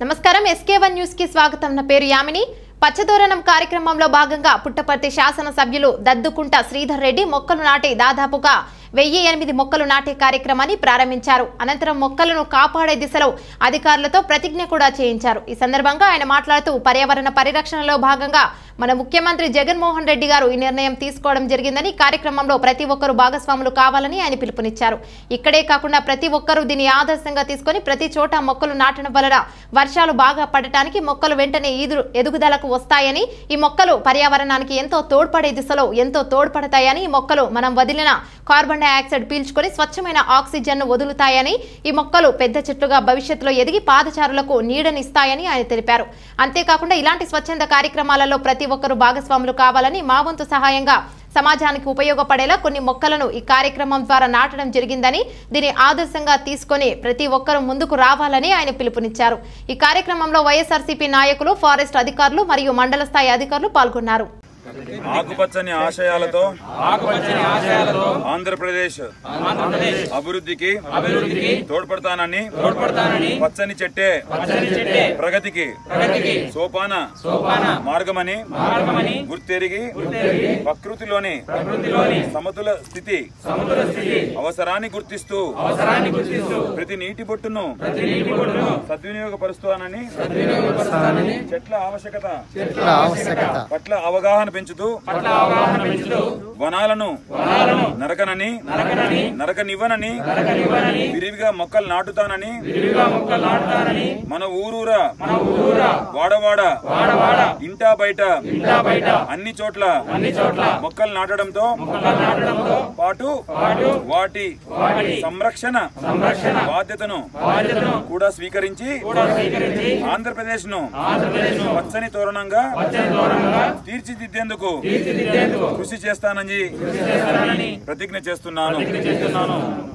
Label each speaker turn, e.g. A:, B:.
A: నమస్కారం SK one news కి స్వాగతం నా పేరు యామిని పచ్చదోరణం కార్యక్రమంలో భాగంగా పుట్టపర్తి శాసన సభ్యులు దద్దుకుంట శ్రీధర్ రెడ్డి మొక్కలు నాటి దాదాపుగా వెయ్యి ఎనిమిది మొక్కలు నాటే కార్యక్రమాన్ని ప్రారంభించారు అనంతరం మొక్కలను కాపాడే దిశలో అధికారులతో ప్రతిజ్ఞ కూడా చేయించారు ఈ సందర్భంగా ఆయన మాట్లాడుతూ పర్యావరణ పరిరక్షణలో భాగంగా మన ముఖ్యమంత్రి జగన్మోహన్ రెడ్డి గారు ఈ నిర్ణయం తీసుకోవడం జరిగిందని ఈ కార్యక్రమంలో ప్రతి ఒక్కరూ భాగస్వాములు కావాలని ఆయన పిలుపునిచ్చారు ఇక్కడే కాకుండా ప్రతి ఒక్కరూ దీన్ని ఆదర్శంగా తీసుకొని ప్రతి చోట మొక్కలు నాటడం వలన వర్షాలు బాగా పడటానికి మొక్కలు వెంటనే ఈదు ఎదుగుదలకు వస్తాయని ఈ మొక్కలు పర్యావరణానికి ఎంతో తోడ్పడే దిశలో ఎంతో తోడ్పడతాయని ఈ మొక్కలు మనం వదిలిన కార్బన్ డైఆక్సైడ్ పీల్చుకొని స్వచ్ఛమైన ఆక్సిజన్ ను వదులుతాయని ఈ మొక్కలు పెద్ద చెట్లుగా భవిష్యత్తులో ఎదిగి పాదచారులకు నీడనిస్తాయని ఆయన తెలిపారు అంతేకాకుండా ఇలాంటి స్వచ్ఛంద కార్యక్రమాలలో ప్రతి ఒక్కరూ భాగస్వాములు కావాలని మా వంతు సహాయంగా సమాజానికి ఉపయోగపడేలా కొన్ని మొక్కలను ఈ కార్యక్రమం ద్వారా నాటడం జరిగిందని దీన్ని ఆదర్శంగా తీసుకొని ప్రతి ఒక్కరూ ముందుకు రావాలని ఆయన పిలుపునిచ్చారు ఈ కార్యక్రమంలో వైఎస్ఆర్సీపీ నాయకులు ఫారెస్ట్ అధికారులు మరియు మండల స్థాయి అధికారులు పాల్గొన్నారు
B: ఆకుపచ్చని ఆశయాలతో ఆంధ్రప్రదేశ్ అభివృద్ధికి తోడ్పడతానని పచ్చని చెట్టే ప్రగతికి సోపాన మార్గమని గుర్తెరిగి ప్రకృతిలోని సమతుల స్థితి అవసరాన్ని గుర్తిస్తూ ప్రతి నీటి బొట్టును సద్వినియోగపరుస్తానని చెట్ల ఆవశ్యకత
C: ఆవశ్యకత
B: పట్ల అవగాహన పెంచుతూ వనాలను నరకనని నరకనివ్వనని విరివిగా మొక్కలు నాటుతానని మన ఊరూరా వాడవాడ ఇంటా బయట అన్ని చోట్ల మొక్కలు నాటడంతో పాటు వాటి సంరక్షణ బాధ్యతను కూడా స్వీకరించి ఆంధ్రప్రదేశ్ ను పచ్చని తోరణంగా తీర్చిదిద్దేందుకు కృషి చేస్తానని ప్రతిజ్ఞ చేస్తున్నాను